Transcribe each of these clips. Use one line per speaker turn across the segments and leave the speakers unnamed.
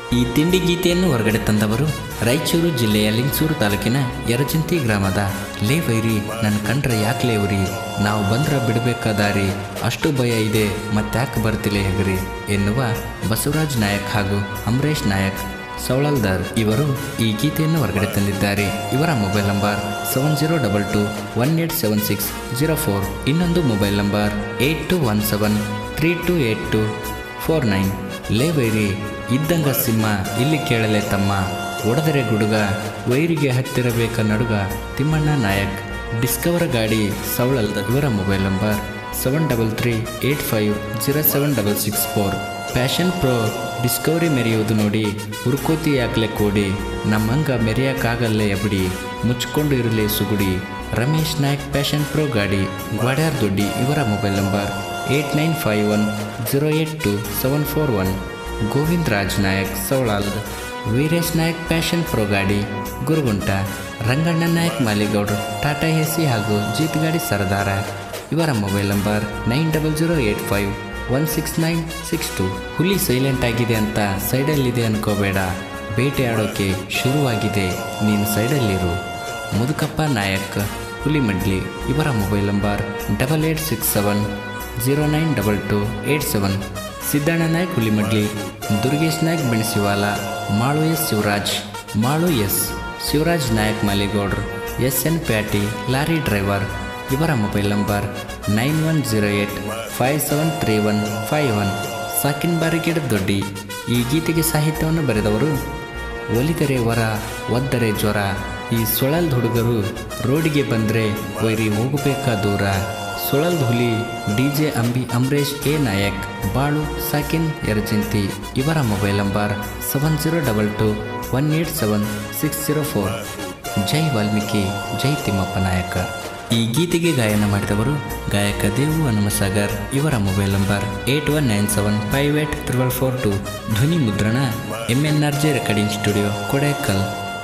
ಈ ತಿಂಡಿ ಗೀತೆಯನ್ನು ಹೊರಗಡೆ ತಂದವರು ರಾಯಚೂರು ಜಿಲ್ಲೆಯ ಲಿಂಗಸೂರು ತಾಲೂಕಿನ ಯರಜಂತಿ ಗ್ರಾಮದ ಲೇ ವೈರಿ ನನ್ನ ಕಂಡ್ರೆ ಯಾಕೆ ಲೇವ್ರಿ ನಾವು ಬಂದ್ರ ಬಿಡಬೇಕಾದಾರಿ ಅಷ್ಟು ಭಯ ಇದೆ ಮತ್ತ್ಯಾಕೆ ಬರ್ತಿಲೆ ಹೆಗರಿ ಎನ್ನುವ ಬಸವರಾಜ್ ನಾಯಕ್ ಹಾಗೂ ಅಮರೇಶ್ ನಾಯಕ್ ಸೌಳಲ್ದಾರ್ ಇವರು ಈ ಗೀತೆಯನ್ನು ಹೊರಗಡೆ ತಂದಿದ್ದಾರೆ ಇವರ mobile number seven zero double two one eight seven six zero four ಇನ್ನೊಂದು mobile number eight two one seven three two eight two four nine ಲೇ ವೈರಿ ಇದ್ದಂಗ ಸಿಂಹ ಇಲ್ಲಿ ಕೇಳಲೆ ತಮ್ಮ ಒಡೆದರೆ ಗುಡುಗ ವೈರಿಗೆ ಹತ್ತಿರಬೇಕ ನಡುಗ ತಿಮ್ಮಣ್ಣ ನಾಯಕ್ ಡಿಸ್ಕವರ್ ಗಾಡಿ ಸವಳಲ್ದ ಇವರ mobile number seven double three eight five zero seven double six four Passion Pro Discovery ಮೆರೆಯುವುದು ನೋಡಿ ಹುರ್ಕೋತಿ ಯಾಕ್ಲೆ ಕೋಡಿ ನಮ್ಮಂಗ ಮೆರೆಯಕ್ಕಾಗಲ್ಲೇ ಎಬಡಿ ಮುಚ್ಕೊಂಡು ಇರಲಿ ಸುಗುಡಿ ರಮೇಶ್ ನಾಯಕ್ ಪ್ಯಾಷನ್ ಪ್ರೋ ಗಾಡಿ ಗ್ವಾಡ್ಯಾರ್ ದೊಡ್ಡಿ ಇವರ mobile number eight nine five one zero eight two seven four one Govind Raj Nayak ಸೌಳಾಲ್ ವೀರೇಶ್ ನಾಯಕ್ ಪ್ಯಾಷನ್ ಪ್ರೋ ಗಾಡಿ ಗುರುಗುಂಟ ರಂಗಣ್ಣ ನಾಯಕ್ ಮಾಲಿಗೌಡ್ರು ಟಾಟಾ ಎಸಿ ಹಾಗೂ ಜೀತ್ ಗಾಡಿ ಸರದಾರ ಇವರ mobile number nine double zero eight five one six nine six two ಹುಲಿ ಸೈಲೆಂಟ್ ಆಗಿದೆ ಅಂತ ಸೈಡಲ್ಲಿದೆ ಅನ್ಕೋಬೇಡ ಬೇಟೆಯಾಡೋಕೆ ಶುರುವಾಗಿದೆ ನೀನು ಸೈಡಲ್ಲಿರು ಮುದುಕಪ್ಪ ನಾಯಕ್ ಹುಲಿಮಡ್ಲಿ ಇವರ mobile number double eight six seven zero nine double two eight seven Siddanna Nayak Hulimadli Durgesh Nayak ಬೆಣಸಿವಾಲ ಮಾಳು ಎಸ್ ಶಿವರಾಜ್ ಮಾಳು ಎಸ್ ಶಿವರಾಜ್ ನಾಯಕ್ ಮಾಲಿಗೌಡ್ರು ಎಸ್ ಎನ್ ಪ್ಯಾಟಿ ಲಾರಿ ಡ್ರೈವರ್ ಇವರ mobile number nine one zero eight five seven three one five one ಸಾಕಿನ್ ಬಾರಿಗಿಡ ದೊಡ್ಡಿ ಈ ಗೀತೆಗೆ ಸಾಹಿತ್ಯವನ್ನು ಬರೆದವರು ಒಲಿದರೆ ವರ ಒದ್ದರೆ ಜ್ವರ ಈ ಸೊಳಲ್ದ ಹುಡುಗರು ರೋಡಿಗೆ ಬಂದರೆ ವೈರಿ ಹೋಗಬೇಕಾ ದೂರ ಸೊಳಲ್ದ ಹುಲಿ D J Ambi Amaresh A Nayak ಬಾಳು ಸಾಕಿನ್ ಯರಜಂತಿ ಇವರ mobile number seven zero double two one eight seven six zero four ಜೈ ವಾಲ್ಮೀಕಿ ಜೈ ತಿಮ್ಮಪ್ಪ ನಾಯಕ ಈ ಗೀತೆಗೆ ಗಾಯನ ಮಾಡಿದವರು ಗಾಯಕ ದೇವು ಹನುಮಸಾಗರ್ ಇವರ mobile number eight one nine seven five eight triple four two ಧ್ವನಿ ಮುದ್ರಣ M N R J recording studio Kodekal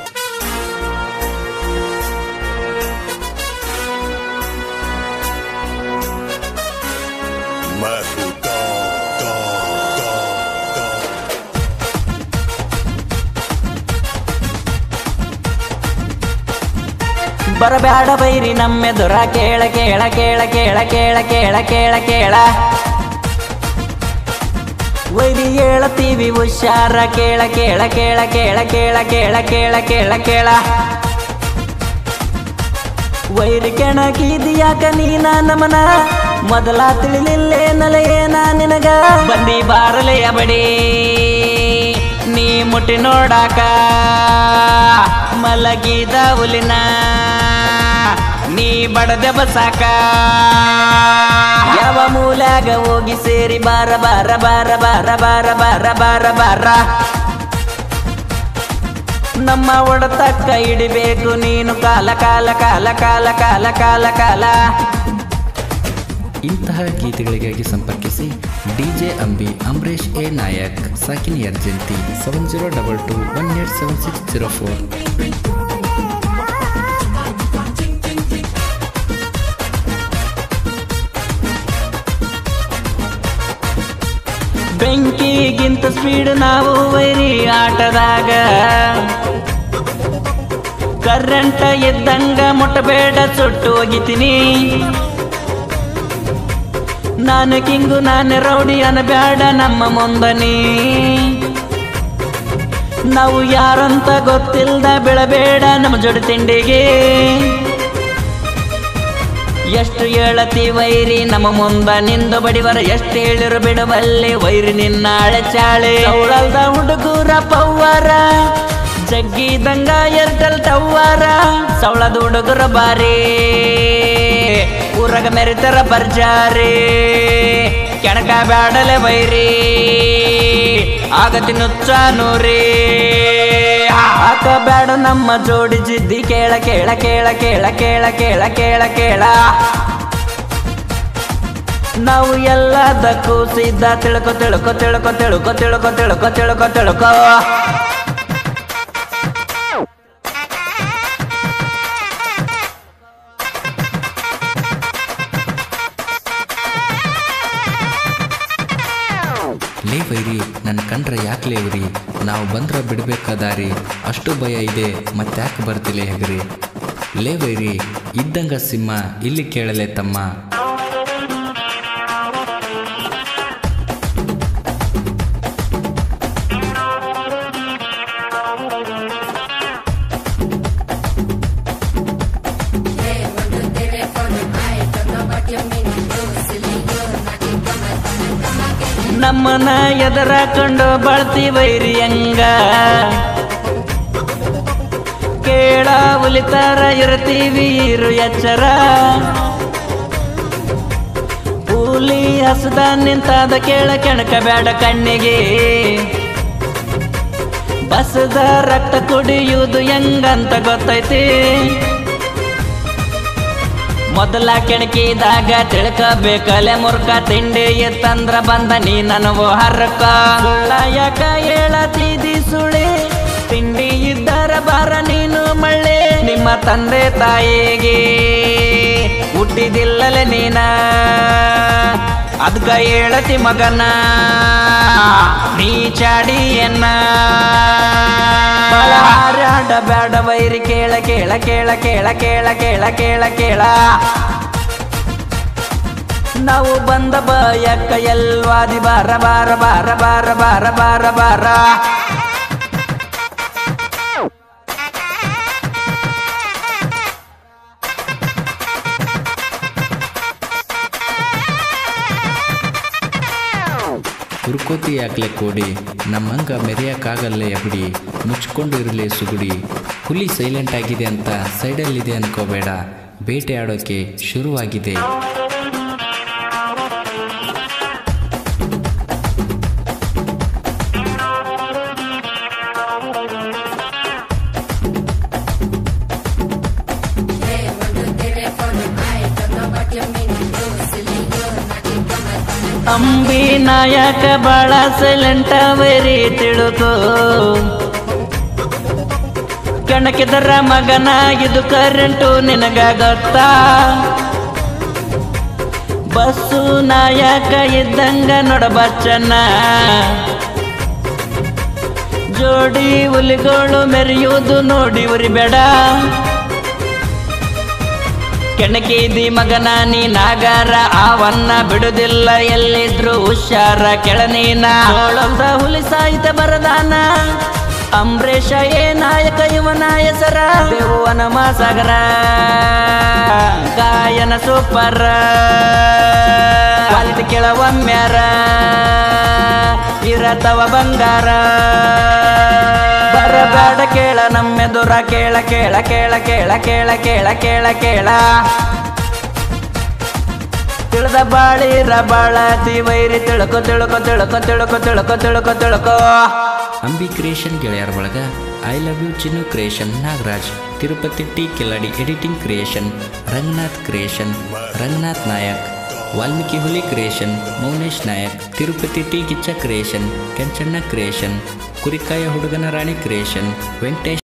ಬರಬ್ಯಾಡ ಬೈರಿ ನಮ್ಮೆದುರ ಕೇಳ ಕೇಳ ಕೇಳ ಕೇಳ ಕೇಳ ಕೇಳ ಕೇಳ ಕೇಳ ವೈರಿ ಹೇಳತೀವಿ ಹುಷಾರ ಕೇಳ ಕೇಳ ಕೇಳ ಕೇಳ ಕೇಳ ಕೇಳ ಕೇಳ ಕೇಳ ಕೇಳ ವೈರಿ ಕೆಣಕಿದ್ಯಾಕ ನೀನ ನಮನ ಮೊದಲ ತಿಳಿಲಿಲ್ಲೇನಲ ಏನ ನಿನಗ ಬಂದಿ ಬಾರಲೆಯ ಬಡಿ ನೀ ಮುಟ್ಟಿ ನೋಡಾಕ ಮಲಗಿದ ಹುಲಿನ ನೀ ಬಡದೆ ಬಸಾಕ ಯಾವ ಮೂಲ್ಯಾಗ ಹೋಗಿ ಸೇರಿ ಬಾರ ಬಾರ ಬಾರ ಬಾರ ಬಾರ ಬಾರ ಬಾರ ಬಾರ ನಮ್ಮ ಒಡತಕ್ಕ ಹಿಡಿಬೇಕು ನೀನು ಕಾಲ ಕಾಲ ಕಾಲ ಕಾಲ ಕಾಲ ಕಾಲ ಕಾಲ
ಇಂತಹ ಗೀತೆಗಳಿಗಾಗಿ ಸಂಪರ್ಕಿಸಿ D J Ambi Amaresh A Nayak ಸಾಕಿನ್ Yarjanti seven zero double two one eight seven six zero four
ಬೆಂಕಿಗಿಂತ ಸ್ಪೀಡ್ ನಾವು ವೈರಿ ಆಟದಾಗ ಕರೆಂಟ ಇದ್ದಂಗ ಮುಟ್ಟಬೇಡ ಸುಟ್ಟು ಹೋಗಿತೀನಿ ನಾನು ಕಿಂಗು ನಾನು ರೌಡಿ ಅನಬೇಡ ನಮ್ಮ ಮುಂದನಿ ನಾವು ಯಾರಂತ ಗೊತ್ತಿಲ್ದ ಬೆಳಬೇಡ ನಮ್ಮ ಜೋಡಿ ತಿಂಡಿಗೆ ಎಷ್ಟು ಹೇಳತಿ ವೈರಿ ನಮ್ಮ ಮುಂದ ನಿಂದು ಬಡಿವರ ಎಷ್ಟು ಹೇಳಿರು ಬಿಡಬಲ್ಲೆ ವೈರಿ ನಿನ್ನ ಅಳಚಾಳೆ ಅವಳಲ್ದ ಹುಡುಗರ ಪವ್ವರ ಜಗ್ಗಿದಂಗ ಎರ್ಟಲ್ ಟವ್ವರ ಸವಳದ ಹುಡುಗರ ಬಾರಿ ಊರಾಗ ಮೆರಿತರ ಬರ್ಜಾರಿ ಕೆಣಕ ಬ್ಯಾಡಲೆ ವೈರಿ ಆಗತಿ ನುಚ್ಚ ನೂರಿ ಹಾಕ ಬ್ಯಾಡ ನಮ್ಮ ಜೋಡಿ ಜಿದ್ದಿ ಕೇಳ ಕೇಳ ಕೇಳ ಕೇಳ ಕೇಳ ಕೇಳ ಕೇಳ ಕೇಳ ನಾವು ಎಲ್ಲದಕ್ಕೂ ಸಿದ್ಧ ತಿಳ್ಕೊ ತಿಳ್ಕೊ ತಿಳ್ಕೊ ತಿಳ್ಕೊ ತಿಳ್ಕೊ ತಿಳ್ಕೊ ತಿಳ್ಕೊ ತಿಳ್ಕೊ
ಲೇ ವೈರಿ ನನ್ನ ಕಂಡ್ರೆ ಯಾಕ್ಲೇ ಉರಿ ನಾವು ಬಂದ್ರ ಬಿಡಬೇಕಾ ದಾರಿ ಅಷ್ಟು ಭಯ ಇದೆ ಮತ್ತ್ಯಾಕೆ ಬರ್ತಿಲೆ ಹೆಗರಿ ಲೇ ವೈರಿ ಇದ್ದಂಗ ಸಿಂಹ ಇಲ್ಲಿ ಕೇಳಲೆ ತಮ್ಮ
ನಮ್ಮನ ಎದರ ಕಂಡು ಬಾಳ್ತಿ ವೈರಿ ಹಂಗ ಕೇಳ ಉಲಿತಾರ ಇರ್ತೀವಿ ಇರು ಎಚ್ಚರ ಕೂಲಿ ಹಸದ ನಿಂತಾದ ಕೇಳ ಕೆಣಕ ಬೇಡ ಕಣ್ಣಿಗೆ ಬಸದ ರಕ್ತ ಕುಡಿಯುವುದು ಹೆಂಗಂತ ಗೊತ್ತೈತಿ ಮೊದಲ ಕೆಣಕಿದಾಗ ತಿಳ್ಕಬೇಕಲೆ ಮುರ್ಕ ತಿಂಡಿ ಎತ್ತಂದ್ರ ಬಂದ ನೀ ನನವು ಹರ್ಕ ಸುಳ್ಳ ಯಾಕ ಹೇಳತಿದಿ ಸುಳಿ ತಿಂಡಿ ಇದ್ದರ ಬಾರ ನೀನು ಮಳ್ಳೆ ನಿಮ್ಮ ತಂದೆ ತಾಯಿಗೆ ಹುಟ್ಟಿದಿಲ್ಲಲೆ ನೀನ ಅದ್ಕ ಹೇಳತಿ ಮಗನ ನೀ ಚಾಡಿ ಎನ್ನ ಹಾರಾಡ ಬೇಡ ವೈರಿ ಕೇಳ ಕೇಳ ಕೇಳ ಕೇಳ ಕೇಳ ಕೇಳ ಕೇಳ ಕೇಳ ನಾವು ಬಂದ ಬಯಕ್ಕ ಎಲ್ವಾದಿ ಬಾರ ಬಾರ ಬಾರ ಬಾರ ಬಾರ ಬಾರ ಬಾರ
ಹುರ್ಕೋತಿ ಯಾಕ್ಲೆ ಕೋಡಿ ನಮ್ಮಂಗ ಮೆರೆಯಕ್ಕಾಗಲ್ಲೇ ಎಬಡಿ ಮುಚ್ಕೊಂಡು ಇರಲಿ ಸುಗುಡಿ ಹುಲಿ ಸೈಲೆಂಟ್ ಆಗಿದೆ ಅಂತ ಸೈಡಲ್ಲಿದೆ ಅನ್ಕೋಬೇಡ ಬೇಟೆ ಆಡೋಕೆ ಶುರುವಾಗಿದೆ
ಅಂಬಿ ನಾಯಕ ಬಾಳ ಸೈಲೆಂಟ ವೈರಿ ತಿಳುಕೋ ಕಣಕಿದರ ಮಗನ ಇದು ಕರೆಂಟು ನಿನಗ ಗೊತ್ತಾ ಬಸ್ಸು ನಾಯಕ ಇದ್ದಂಗ ನೋಡಬಚ್ಚನ್ನ ಜೋಡಿ ಹುಲಿಗಳು ಮೆರೆಯುವುದು ನೋಡಿ ಉರಿಬೇಡ ಕೆಣಕಿದಿ ಮಗನ ನೀ ನಾಗಾರ ಅವನ್ನ ಬಿಡುದಿಲ್ಲ ಎಲ್ಲಿದ್ರು ಹುಷಾರ ಕೆಳನೀನ ಸೋಳಲ್ದ ಹುಲಿ ಸಾಹಿತ್ಯ ಬರದಾನ ಅಂಬರೀಷ ಏ ನಾಯಕ ಇವನ ಹೆಸರ ದೇವನ ಮಾಸಾಗರ ಗಾಯನ ಸೂಪರ ಕಾಲಿದ ಕೆಳವಮ್ಯಾರ ಇರತವ ಬಂಗಾರ ಬರಬೇಡ ಕೇಳ ನಮ್ಮೆದುರ ಕೇಳ ಕೇಳ ಕೇಳ ಕೇಳ ಕೇಳ ಕೇಳ ಕೇಳ ಕೇಳ ತಿಳಿದ ಬಾಳಿರ ಬಾಳತಿ ವೈರಿ ತಿಳ್ಕೊ ತಿಳ್ಕೊ ತಿಳ್ಕೊ ತಿಳ್ಕೊ ತಿಳ್ಕೊ ತಿಳ್ಕೊ ತಿಳ್ಕೊ
ಅಂಬಿ ಕ್ರಿಯೇಷನ್ ಗೆಳೆಯರ ಬಳಗ I love you Chinnu creation Nagaraj Tirupati T ಕಿಲಾಡಿ editing creation Ranganath creation Ranganath Nayak Valmiki ಹುಲಿ creation Mounesh Nayak Tirupati T Kichcha creation Kenchanna creation ಕುರಿಕಾಯ ಹುಡುಗನ ರಾಣಿ ಕ್ರಿಯೇಷನ್ ವೆಂಕಟೇಶ್